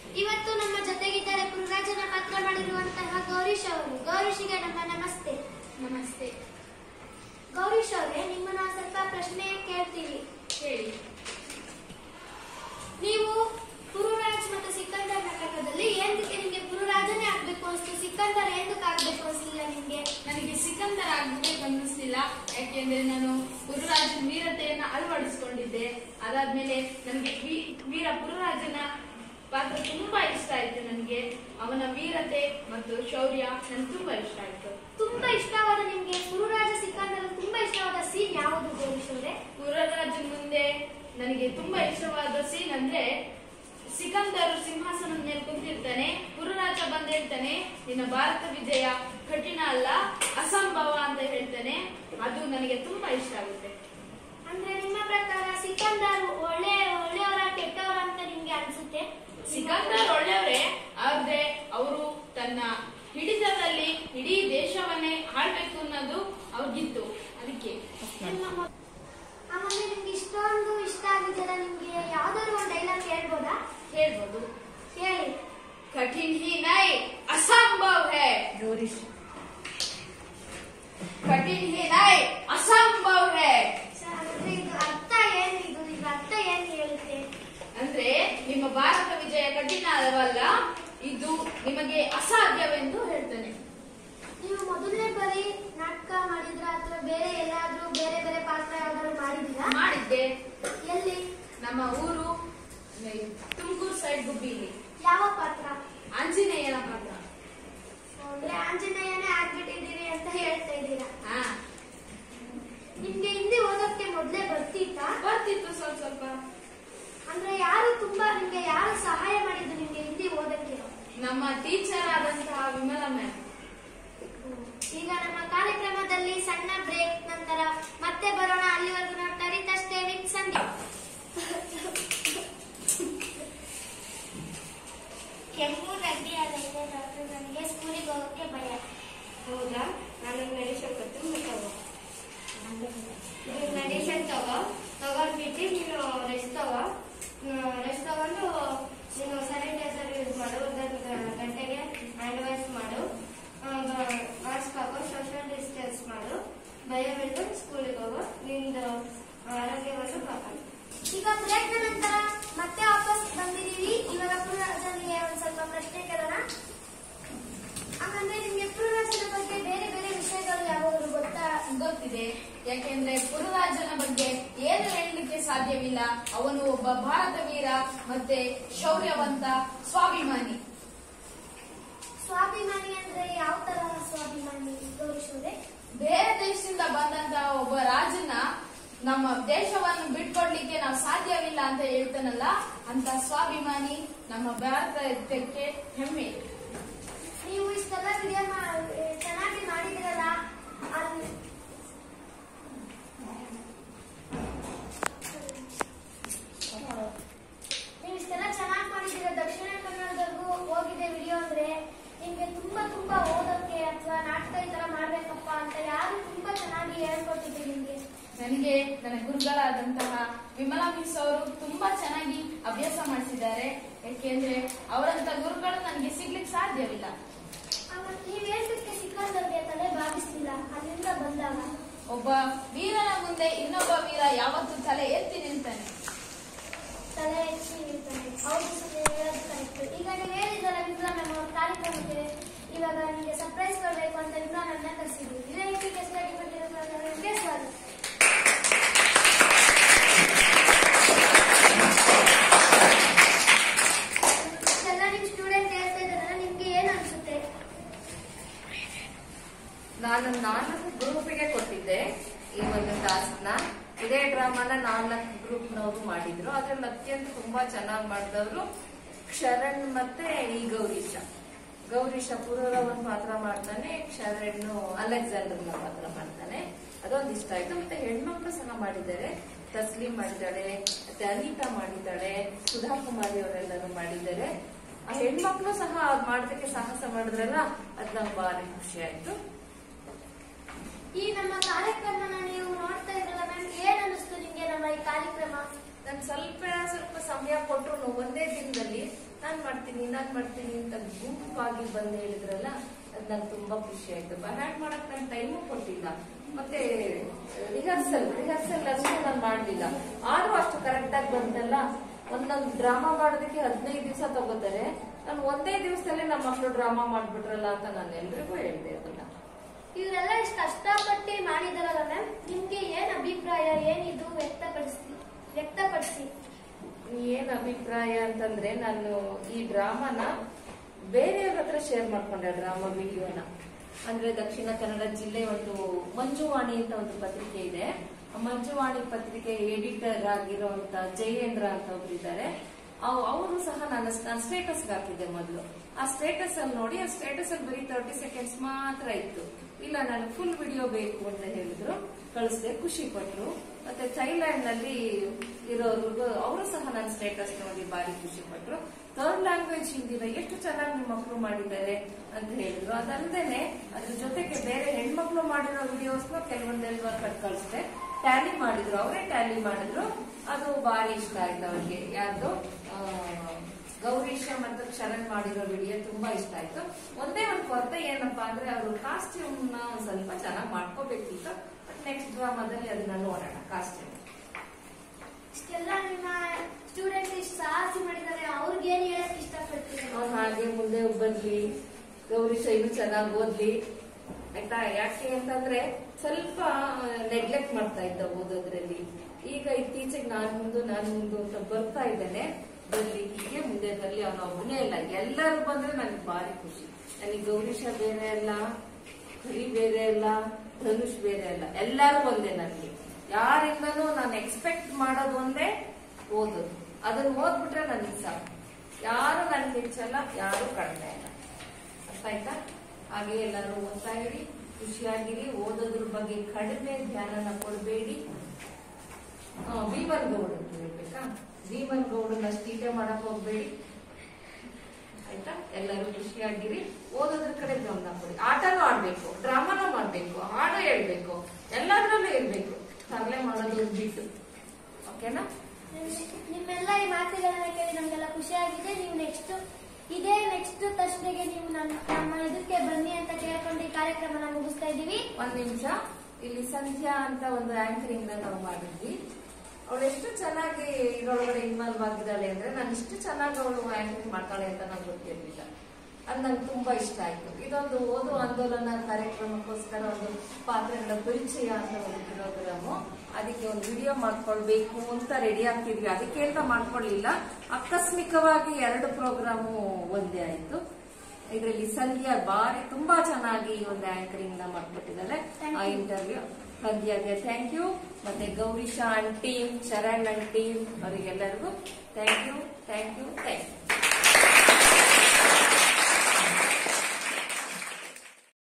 ಇವತ್ತು ನಮ್ಮ ಜೊತೆಗಿದ್ದಾರೆ ಪುರುರಾಜನ ಪಾತ್ರ ಮಾಡಿರುವಂತಹ ಗೌರೀಶ್ ಅವರು ಗೌರೀಶಿಗೆ ನಮ್ಮ ನಮಸ್ತೆ ನಮಸ್ತೆ ಗೌರೀಶ್ ಅವರೇ ನಿಮ್ಮನ್ನ ಸ್ವಲ್ಪ ಪ್ರಶ್ನೆ ಕೇಳ್ತೀವಿ ಹೇಳಿ ನೀವು ಪುರುರಾಜ್ ಮತ್ತು ಸಿಕಂದರ್ ನಾಟಕದಲ್ಲಿ ಏನಕ್ಕೆ ನಿಮ್ಗೆ ಪುರುರಾಜನೇ ಆಗ್ಬೇಕು ಅನಿಸ್ತು ಸಿಕಂದರ್ ಏನಕ್ಕೆ ಆಗ್ಬೇಕು ಅನಿಸ್ಲಿಲ್ಲ ನಿಮ್ಗೆ ನನಗೆ ಸಿಕಂದರ್ ಆಗ್ಬೇಕು ಅನ್ನಿಸ್ಲಿಲ್ಲ ಯಾಕೆಂದ್ರೆ ನಾನು ಪುರುರಾಜನ ವೀರತೆಯನ್ನ ಅಳವಡಿಸ್ಕೊಂಡಿದ್ದೆ ಅದಾದ್ಮೇಲೆ ನನಗೆ ವೀ- ವೀರ ಪುರುರಾಜನ ಪಾತ್ರ ತುಂಬಾ ಇಷ್ಟ ಆಯ್ತು ನನಗೆ ಅವನ ವೀರತೆ ಮತ್ತು ಶೌರ್ಯ ನನ್ಗೆ ತುಂಬಾ ಇಷ್ಟ ಆಯ್ತು ತುಂಬಾ ಇಷ್ಟವಾದ ನಿಮ್ಗೆ ಪುರುರಾಜ ಸಿಕಂದರ್ ತುಂಬಾ ಇಷ್ಟವಾದ ಸೀನ್ ಯಾವುದು ಗೌರೀಶ್ ಅವರೇ ಪುರರಾಜನ ಮುಂದೆ ನನಗೆ ತುಂಬಾ ಇಷ್ಟವಾದ ಸೀನ್ ಅಂದ್ರೆ ಸಿಕಂದರು ಸಿಂಹಾಸನದ ಮೇಲೆ ಕುಂತಿರ್ತಾನೆ ಪುರರಾಜ ಬಂದ್ ಹೇಳ್ತಾನೆ ನಿನ್ನ ಭಾರತ ವಿಜಯ ಕಠಿಣ ಅಲ್ಲ ಅಸಂಭವ ಅಂತ ಹೇಳ್ತಾನೆ ಅದು ನನಗೆ ತುಂಬಾ ಇಷ್ಟ ಆಗುತ್ತೆ ಅಂದ್ರೆ ನಿಮ್ಮ ಪ್ರಕಾರ ಸಿಕಂದರ್ ಒಳ್ಳೆ ಒಳ್ಳೆಯವರ ಕೆಟ್ಟವರ ಅಂತ ನಿಮ್ಗೆ ಅನ್ಸುತ್ತೆ ಸಿಕಂದರ್ ಒಳ್ಳೆಯವರೇ ಆದ್ರೆ ಅವರು ತನ್ನ ಹಿಡಿತದಲ್ಲಿ ಇಡೀ ದೇಶವನ್ನೇ ಆಳ್ಬೇಕು ಅನ್ನೋದು ಅವ್ರಿಗಿತ್ತು ಅದಕ್ಕೆ ನಿಮ್ಮ ಮೊ- ಆಮೇಲೆ ನಿಮ್ಗೆ ಇಷ್ಟೊಂದು ಇಷ್ಟ ಆಗಿದೆಯಲ್ಲ ನಿಮ್ಗೆ ಯಾವ್ದಾದ್ರು ಒಂದು ಡೈಲಾಗ್ ಹೇಳ್ಬೋದಾ ಹೇಳ್ಬೋದು ಹೇಳಿ कठिन ही नहीं असंभव है कठिन ही नहीं असंभव है ಸರ್, ಅಂದ್ರೆ ಇದು ಅರ್ಥ ಏನು ಇದು ಇದು ಅರ್ಥ ಏನ್ ಹೇಳುತ್ತೆ ಅಂದ್ರೆ ನಿಮ್ಮ ಭಾರತ ವಿಜಯ ಕಠಿಣವಲ್ಲ ಇದು ನಿಮಗೆ ಅಸಾಧ್ಯವೆಂದು ಹೇಳ್ತಾನೆ ನೀವು ಮೊದಲನೇ ಬಾರಿ ನಾಟಕ ಮಾಡಿದ್ರ ಅಥವಾ ಬೇರೆ ಎಲ್ಲಾದ್ರೂ ಬೇರೆ ಬೇರೆ ಪಾತ್ರ ಯಾವ್ದಾದ್ರು ಮಾಡಿದ್ದೀರಾ ಮಾಡಿದ್ದೆ ಎಲ್ಲಿ ನಮ್ಮ ಊರು ತುಮಕೂರು ಸೈಡ್ ಗುಬ್ಬಿಲಿ ಯಾವ ಪಾತ್ರ ಆಂಜನೇಯನ ಪಾತ್ರ ಅಂದ್ರೆ ಆಂಜನೇಯನೇ ಆಗ್ಬಿಟ್ಟಿದ್ದೀರಿ ಅಂತ ಹೇಳ್ತಾ ಇದ್ದೀರಾ ಹಾ ನಿಮ್ಗೆ ಹಿಂದಿ ಓದೋಕ್ಕೆ ಮೊದ್ಲೇ ಬರ್ತಿತ್ತಾ ಬರ್ತಿತ್ತು ಸ್ವಲ್ಪ ಸ್ವಲ್ಪ ಅಂದ್ರೆ ಯಾರು ತುಂಬಾ ನಿಮ್ಗೆ ಯಾರು ಸಹಾಯ ಮಾಡಿದ್ದು ನಿಮ್ಗೆ ಹಿಂದಿ ಓದಕ್ಕೆ ನಮ್ಮ ಟೀಚರ್ ಆದಂತಹ ವಿಮಲಾ ಮ್ಯಾಮ್ ಈಗ ನಮ್ಮ ಕಾರ್ಯಕ್ರಮದಲ್ಲಿ ಸಣ್ಣ ಬ್ರೇಕ್ ನಂತರ ಮತ್ತೆ ಬರೋಣ ಅಲ್ಲಿವರೆಗೂ ನೋಡ್ತಾ ಇರಿ ತಷ್ಟೇ ವಿತ್ ಸಂದೀಪ್ ಕೆಮ್ಮು ನೆಗಡಿ ಅದೈತೆ ಡಾಕ್ಟರ್ ನನಗೆ ಸ್ಕೂಲಿಗೆ ಹೋಗೋಕ್ಕೆ ಭಯ ಹೌದಾ ನಾನು ಮೆಡಿಸಿನ್ ಕೊಡ್ತೀನಿ ತಗೋ ಇದು ಮೆಡಿಸಿನ್ ತಗೋ ತಗೊಂಡ್ಬಿಟ್ಟು ನೀನು ರೆಸ್ಟ್ ತಗೋ ರೆಸ್ಟ್ ತಗೊಂಡು ನೀನು ಸ್ಯಾನಿಟೈಸರ್ ಯೂಸ್ ಮಾಡು ಒಂದು ಗಂಟೆಗೆ ಹ್ಯಾಂಡ್ ವಾಶ್ ಮಾಡು ಮಾಸ್ಕ್ ಹಾಕೋ ಸೋಷಿಯಲ್ ಡಿಸ್ಟೆನ್ಸ್ ಮಾಡು ಭಯ ಬಿಟ್ಟು ಸ್ಕೂಲಿಗೆ ಹೋಗು ನಿಂದು ಆರೋಗ್ಯವನ್ನು ಕಾಪಾಡು ಈಗ ಬ್ರೇಕ್ ನಂತರ ಮತ್ತೆ ವಾಪಸ್ ಬಂದಿದೀವಿ ಇವಾಗ ಪುರುರಾಜನಿಗೆ ಒಂದ್ ಸ್ವಲ್ಪ ಪ್ರಶ್ನೆ ಕೇಳೋಣ ಹಾಗಂದ್ರೆ ನಿಮ್ಗೆ ಪುರುರಾಜನ ಬಗ್ಗೆ ಬೇರೆ ಬೇರೆ ವಿಷಯಗಳು ಯಾವಾಗಲೂ ಗೊತ್ತಾ ಗೊತ್ತಿದೆ ಯಾಕೆಂದ್ರೆ ಪುರುರಾಜನ ಬಗ್ಗೆ ಏನು ಹೇಳಲಿಕ್ಕೆ ಸಾಧ್ಯವಿಲ್ಲ ಅವನು ಒಬ್ಬ ಭಾರತ ವೀರ ಮತ್ತೆ ಶೌರ್ಯವಂತ ಸ್ವಾಭಿಮಾನಿ ಸ್ವಾಭಿಮಾನಿ ಅಂದ್ರೆ ಯಾವ ತರ ಸ್ವಾಭಿಮಾನಿ ಗೌರೀಶ್ವರೇ ಬೇರೆ ದೇಶದಿಂದ ಬಂದಂತ ಒಬ್ಬ ರಾಜನ ನಮ್ಮ ದೇಶವನ್ನು ಬಿಟ್ಕೊಡ್ಲಿಕ್ಕೆ ನಾವು ಸಾಧ್ಯವಿಲ್ಲ ಅಂತ ಹೇಳ್ತಾನಲ್ಲ ಅಂತ ಸ್ವಾಭಿಮಾನಿ ನಮ್ಮ ಭಾರತಕ್ಕೆ ಹೆಮ್ಮೆ ನೀವು ಇಷ್ಟೆಲ್ಲ ವಿಡಿಯೋ ಚೆನ್ನಾಗಿ ಮಾಡಿದಿರಲ್ಲ ಅದ್- ನೀವು ಇಷ್ಟೆಲ್ಲ ಚೆನ್ನಾಗಿ ಮಾಡಿದಿರ ದಕ್ಷಿಣ ಕನ್ನಡದವರೆಗೂ ಹೋಗಿದೆ ವಿಡಿಯೋ ಅಂದ್ರೆ ನಿಮ್ಗೆ ತುಂಬಾ ತುಂಬಾ ಓದೋಕೆ ಅಥವಾ ನಾಟಕ ಈ ತರ ಮಾಡ್ಬೇಕಪ್ಪ ಅಂತ ಯಾರು ತುಂಬಾ ಚೆನ್ನಾಗಿ ಹೇಳ್ಕೊಟ್ಟಿದ್ರು ನಿಮ್ಗೆ ನನಗೆ ನನ್ನ ಗುರುಗಳಾದಂತಹ ವಿಮಲಾ ಮಿಸ್ ಅವರು ತುಂಬಾ ಚೆನ್ನಾಗಿ ಅಭ್ಯಾಸ ಮಾಡಿಸಿದ್ದಾರೆ ಯಾಕೆಂದ್ರೆ ಅವರಂತ ಗುರುಗಳು ನನಗೆ ಸಿಗ್ಲಿಕ್ಕೆ ಸಾಧ್ಯವಿಲ್ಲ ಆಮೇಲೆ ನೀವ್ ಹೇಳ್ದಕ್ಕೆ ಸಿಕ್ಕಂದವ್ರಿಗೆ ತಲೆ ಭಾವಿಸ್ತಿಲ್ಲ ಅಲ್ಲಿಂದ ಬಂದಾಗ ಒಬ್ಬ ವೀರನ ಮುಂದೆ ಇನ್ನೊಬ್ಬ ವೀರ ಯಾವತ್ತೂ ತಲೆ ಎತ್ತಿ ನಿಲ್ತಾನೆ ತಲೆ ಹೆಚ್ಚಿ ನಿಲ್ತಾನೆ ಹೌದು ಸರ್, ನೀವು ಹೇಳೋದು ಕರೆಕ್ಟ್ ಈಗ ನೀವು ಹೇಳಿದಲ್ಲ ವಿಮ್ಲಾ ನಮ್ಮ ಕಾರ್ಯಕ್ರಮಕ್ಕೆ ಇವಾಗ ನಿಮಗೆ ಸರ್ಪ್ರೈಸ್ ಕೊಡಬೇಕು ಅಂತ ವಿಮ್ಲಾ ನನ್ನ ಕರೆಸಿದ್ವಿ ಇದೇ ರೀತಿ ಸ್ಟಡಿ ಮಾಡಿರೋದ್ರಿಗೆ ಸ್ವಾಗತ ಇಷ್ಟೆಲ್ಲ ನಿಮ್ ಸ್ಟೂಡೆಂಟ್ ಹೇಳ್ತಾ ಇದ್ದಾರಲ್ಲ ನಿಮ್ಗೆ ಏನ್ ಅನ್ಸುತ್ತೆ ನಾನು ನಾಲ್ಕು ಗ್ರೂಪಿಗೆ ಕೊಟ್ಟಿದ್ದೆ ಈ ಒಂದು ಟಾಸ್ಕ್ ನ ಇದೇ ಡ್ರಾಮಾನ ನಾಲ್ಕು ಗ್ರೂಪ್ ನವರು ಮಾಡಿದ್ರು ಅದ್ರಲ್ಲಿ ಅತ್ಯಂತ ತುಂಬಾ ಚೆನ್ನಾಗಿ ಮಾಡಿದವರು ಶರಣ್ ಮತ್ತೆ ಈ ಗೌರೀಶ ಗೌರೀಶ ಪುರೂರವನ್ ಪಾತ್ರ ಮಾಡ್ತಾನೆ ಶರಣ್ ಅಲೆಕ್ಸಾಂಡರ್ನ ಪಾತ್ರ ಮಾಡ್ತಾನೆ ಅದೊಂದು ಇಷ್ಟ ಆಯ್ತು ಮತ್ತೆ ಹೆಣ್ಮಕ್ಳು ಸಹ ಮಾಡಿದ್ದಾರೆ ತಸ್ಲೀಂ ಮಾಡಿದ್ದಾಳೆ ಮತ್ತೆ ಅನಿತಾ ಮಾಡಿದ್ದಾಳೆ ಸುಧಾ ಕುಮಾರಿ ಅವರೆಲ್ಲರೂ ಮಾಡಿದ್ದಾರೆ ಆ ಹೆಣ್ಮಕ್ಳು ಸಹ ಅದ್ ಮಾಡೋದಕ್ಕೆ ಸಾಹಸ ಮಾಡಿದ್ರಲ್ಲ ಅದ್ ನಂಗೆ ಭಾರಿ ಖುಷಿ ಆಯ್ತು ಈ ನಮ್ಮ ಕಾರ್ಯಕ್ರಮನ ನೀವು ನೋಡ್ತಾ ಇದ್ರಲ್ಲ ಮ್ಯಾಮ್ ಏನ್ ಅನ್ನಿಸ್ತು ನಿಮ್ಗೆ ನಮ್ಮ ಈ ಕಾರ್ಯಕ್ರಮ ನನ್ ಸ್ವಲ್ಪ ಸ್ವಲ್ಪ ಸಮಯ ಕೊಟ್ರು ಒಂದೇ ದಿನದಲ್ಲಿ ನಾನ್ ಮಾಡ್ತೀನಿ ನಾನ್ ಮಾಡ್ತೀನಿ ಅಂತ ಗುಂಪಾಗಿ ಬಂದು ಹೇಳಿದ್ರಲ್ಲ ಅದ್ ನಂಗೆ ತುಂಬಾ ಖುಷಿ ಆಯ್ತು ಹ್ಯಾಕ್ ಮಾಡಕ್ ನಂಗೆ ಟೈಮು ಕೊಟ್ಟಿಲ್ಲ ಮತ್ತೆ ರಿಹರ್ಸಲ್ ರಿಹರ್ಸಲ್ ಅಷ್ಟೇ ನಾನು ಮಾಡ್ಲಿಲ್ಲ ಆದ್ರೂ ಅಷ್ಟು ಕರೆಕ್ಟ್ ಆಗಿ ಬಂತಲ್ಲ ಒಂದೊಂದು ಡ್ರಾಮಾ ಮಾಡೋದಕ್ಕೆ ಹದಿನೈದು ದಿವಸ ತಗೋತಾರೆ ನಾನು ಒಂದೇ ದಿವಸದಲ್ಲಿ ನಮ್ಮ ಮಕ್ಕಳು ಡ್ರಾಮಾ ಮಾಡ್ಬಿಟ್ರಲ್ಲ ಅಂತ ನಾನು ಎಲ್ರಿಗೂ ಹೇಳಿದೆ ಅದನ್ನ ಇವರೆಲ್ಲ ಇಷ್ಟು ಕಷ್ಟಪಟ್ಟು ಮಾಡಿದಾರಲ್ಲ ಮ್ಯಾಮ್ ನಿಮ್ಗೆ ಏನ್ ಅಭಿಪ್ರಾಯ ಏನಿದು ವ್ಯಕ್ತಪಡಿಸಿ ವ್ಯಕ್ತಪಡಿಸಿ ಏನ್ ಅಭಿಪ್ರಾಯ ಅಂತಂದ್ರೆ ನಾನು ಈ ಡ್ರಾಮಾನ ಬೇರೆಯವ್ರ ಹತ್ರ ಶೇರ್ ಮಾಡ್ಕೊಂಡೆ ಡ್ರಾಮಾ ವಿಡಿಯೋನ ಅಂದ್ರೆ ದಕ್ಷಿಣ ಕನ್ನಡ ಜಿಲ್ಲೆ ಒಂದು ಮಂಜುವಾಣಿ ಅಂತ ಒಂದು ಪತ್ರಿಕೆ ಇದೆ ಆ ಮಂಜುವಾಣಿ ಪತ್ರಿಕೆ ಎಡಿಟರ್ ಆಗಿರುವಂತ ಜಯೇಂದ್ರ ಅಂತ ಒಬ್ರು ಇದ್ದಾರೆ ಅವರು ಸಹ ನನ್ನ ನಾನು ಸ್ಟೇಟಸ್ ಹಾಕಿದ್ದೆ ಮೊದಲು ಆ ಸ್ಟೇಟಸ್ ಅಲ್ಲಿ ನೋಡಿ ಆ ಸ್ಟೇಟಸ್ ಅಲ್ಲಿ ಬರೀ ತರ್ಟಿ ಸೆಕೆಂಡ್ಸ್ ಮಾತ್ರ ಇತ್ತು ಇಲ್ಲ ನಾನು ಫುಲ್ ವಿಡಿಯೋ ಬೇಕು ಅಂತ ಹೇಳಿದ್ರು ಕಳಿಸ್ದೆ ಖುಷಿ ಪಟ್ರು ಮತ್ತೆ ಥೈಲ್ಯಾಂಡ್ ನಲ್ಲಿ ಇರೋರ್ಗು ಅವರು ಸಹ ನನ್ನ ಸ್ಟೇಟಸ್ ನೋಡಿ ಬಾರಿ ಖುಷಿ ಪಟ್ರು ಥರ್ಡ್ ಲ್ಯಾಂಗ್ವೇಜ್ ಹಿಂದಿನ ಎಷ್ಟು ಚೆನ್ನಾಗಿ ನಿಮ್ಮ ಮಕ್ಕಳು ಮಾಡಿದ್ದಾರೆ ಅಂತ ಹೇಳಿದ್ರು ಅದಲ್ಲದೆ ಅದ್ರ ಜೊತೆಗೆ ಬೇರೆ ಹೆಣ್ಮಕ್ಳು ಮಾಡಿರೋ ವಿಡಿಯೋಸ್ನ ಕೆಲವೊಂದೆಲ್ಲ ಕಟ್ ಕಳಿಸ್ದೆ ಟ್ಯಾಲಿ ಮಾಡಿದ್ರು ಅವರೇ ಟ್ಯಾಲಿ ಮಾಡಿದ್ರು ಅದು ಬಾರಿ ಇಷ್ಟ ಆಯ್ತು ಅವ್ರಿಗೆ ಯಾರ್ದು ಆ, ಗೌರೀಶ ಮತ್ತು ಶರಣ್ ಮಾಡಿರೋ ವಿಡಿಯೋ ತುಂಬಾ ಇಷ್ಟ ಆಯ್ತು ಒಂದೇ ಒಂದು ಕೊರತೆ ಏನಪ್ಪಾ ಅಂದ್ರೆ ಅವರು ಕಾಸ್ಟ್ಯೂಮ್ ನ ಒಂದ್ ಸ್ವಲ್ಪ ಚೆನ್ನಾಗಿ ಮಾಡ್ಕೋಬೇಕಿತ್ತು ಬಟ್ ನೆಕ್ಸ್ಟ್ ಡ್ರಾಮಾದಲ್ಲಿ ಅದನ್ನ ನೋಡೋಣ ಕಾಸ್ಟ್ಯೂಮ್ ಇಷ್ಟೆಲ್ಲ ನಿಮ್ಮ ಸ್ಟೂಡೆಂಟ್ಸ್ ಇಷ್ಟು ಸಾಹಸಿ ಮಾಡಿದ್ದಾರೆ ಅವ್ರಿಗೆ ಏನ್ ಹೇಳಕ್ ಇಷ್ಟಪಡ್ತೀರಿ ಅವ್ನು ಹಾಗೆ ಮುಂದೆ ಬರ್ಲಿ ಗೌರೀಶ ಇನ್ನು ಚೆನ್ನಾಗಿ ಓದ್ಲಿ ಆಯ್ತಾ ಯಾಕೆ ಅಂತಂದ್ರೆ ಸ್ವಲ್ಪ ನೆಗ್ಲೆಕ್ಟ್ ಮಾಡ್ತಾ ಇದ್ದ ಓದೋದ್ರಲ್ಲಿ ಈಗ ಇತ್ತೀಚೆಗೆ ನಾನ್ ಮುಂದು ನಾನ್ ಮುಂದು ಅಂತ ಬರ್ತಾ ಇದ್ದಾನೆ ಬರ್ಲಿ ಹೀಗೆ ಮುಂದೆ ಬರ್ಲಿ ಅವನ ಒಬ್ಬನೇ ಇಲ್ಲ ಎಲ್ಲರೂ ಬಂದ್ರೆ ನನಗೆ ಭಾರಿ ಖುಷಿ ನನಗೆ ಗೌರೀಶ ಬೇರೆ ಅಲ್ಲ ಹರಿ ಬೇರೆ ಅಲ್ಲ ಧನುಷ್ ಬೇರೆ ಅಲ್ಲ ಎಲ್ಲರೂ ಒಂದೇ ನನಗೆ ಯಾರಿಂದನೂ ನಾನು ಎಕ್ಸ್ಪೆಕ್ಟ್ ಮಾಡೋದು ಒಂದೇ ಓದೋದು ಅದನ್ನ ಓದ್ಬಿಟ್ರೆ ನನಗೆ ಸಾಕು ಯಾರು ನನ್ಗೆ ಹೆಚ್ಚಲ್ಲ ಯಾರು ಕಡಿಮೆ ಇಲ್ಲ ಅರ್ಥ ಆಯ್ತಾ ಹಾಗೆ ಎಲ್ಲರೂ ಓದ್ತಾ ಇರಿ ಖುಷಿಯಾಗಿರಿ ಓದೋದ್ರ ಬಗ್ಗೆ ಕಡಿಮೆ ಧ್ಯಾನನ ಕೊಡಬೇಡಿ ಭೀಮನ್ ಗೌಡ್ ಅಂತ ಹೇಳ್ಬೇಕಾ ಭೀಮನ್ ಗೌಡನ್ನ ಟೀಕೆ ಮಾಡಕ್ ಹೋಗ್ಬೇಡಿ ಆಯ್ತಾ ಎಲ್ಲರೂ ಖುಷಿಯಾಗಿರಿ ಓದೋದ್ರ ಕಡೆ ಗಮನ ಕೊಡಿ ಆಟನೂ ಆಡ್ಬೇಕು ಡ್ರಾಮಾನೂ ಮಾಡ್ಬೇಕು ಹಾಡು ಹೇಳ್ಬೇಕು ಎಲ್ಲದ್ರಲ್ಲೂ ಇರ್ಬೇಕು ತರಲೆ ಮಾಡೋದು ಬಿಟ್ಟು ಓಕೆನಾ ನಿಮ್ಮೆಲ್ಲ ಈ ಮಾತುಗಳನ್ನ ಕೇಳಿ ನಮ್ಗೆಲ್ಲ ಖುಷಿಯಾಗಿದೆ ನೀವು ನೆಕ್ಸ್ಟ್ ಇದೇ ನೆಕ್ಸ್ಟ್ ತರ್ಸ್ಡೆಗೆ ನೀವು ನಮ್ಮ ನಮ್ಮ ಇದಕ್ಕೆ ಬನ್ನಿ ಅಂತ ಕೇಳ್ಕೊಂಡು ಈ ಕಾರ್ಯಕ್ರಮನ ಮುಗಿಸ್ತಾ ಇದೀವಿ ಒಂದ್ ನಿಮಿಷ ಇಲ್ಲಿ ಸಂಧ್ಯಾ ಅಂತ ಒಂದು ಆಂಕರಿಂಗ್ ನಾವು ಮಾಡಿದ್ವಿ ಅವಳು ಎಷ್ಟು ಚೆನ್ನಾಗಿ ಇದ್ರೊಳಗಡೆ ಇನ್ವಾಲ್ವ್ ಆಗಿದ್ದಾಳೆ ಅಂದ್ರೆ ನಾನು ಇಷ್ಟು ಚೆನ್ನಾಗಿ ಅವಳು ಆಂಕರಿಂಗ್ ಮಾಡ್ತಾಳೆ ಅಂತ ನಂಗೆ ಗೊತ್ತಿರ್ಲಿಲ್ಲ ಅದು ನಂಗೆ ತುಂಬಾ ಇಷ್ಟ ಆಯ್ತು ಇದೊಂದು ಓದು ಆಂದೋಲನ ಕಾರ್ಯಕ್ರಮಕ್ಕೋಸ್ಕರ ಒಂದು ಪಾತ್ರಗಳ ಪರಿಚಯ ಅಂತ ಒಂದು ಪ್ರೋಗ್ರಾಮು ಅದಕ್ಕೆ ಒಂದು ವಿಡಿಯೋ ಮಾಡ್ಕೊಳ್ಬೇಕು ಅಂತ ರೆಡಿ ಆಗ್ತಿದ್ವಿ ಅದಕ್ಕೆ ಅಂತ ಮಾಡ್ಕೊಳ್ಳಿಲ್ಲ ಆಕಸ್ಮಿಕವಾಗಿ ಎರಡು ಪ್ರೋಗ್ರಾಮು ಒಂದೇ ಆಯ್ತು ಇದರಲ್ಲಿ ಸಂಧ್ಯಾ ಬಾರಿ ತುಂಬಾ ಚೆನ್ನಾಗಿ ಈ ಒಂದು ಆಂಕರಿಂಗ್ ನ ಮಾಡ್ಕೊಟ್ಟಿದ್ದಾರೆ ಆ ಇಂಟರ್ವ್ಯೂ ಸಂಧ್ಯಾಗೆ ಥ್ಯಾಂಕ್ ಯು ಮತ್ತೆ Gaurisha and team Sharan and team ಅವರಿಗೆಲ್ಲರಿಗೂ ಥ್ಯಾಂಕ್ ಯು ಥ್ಯಾಂಕ್ ಯು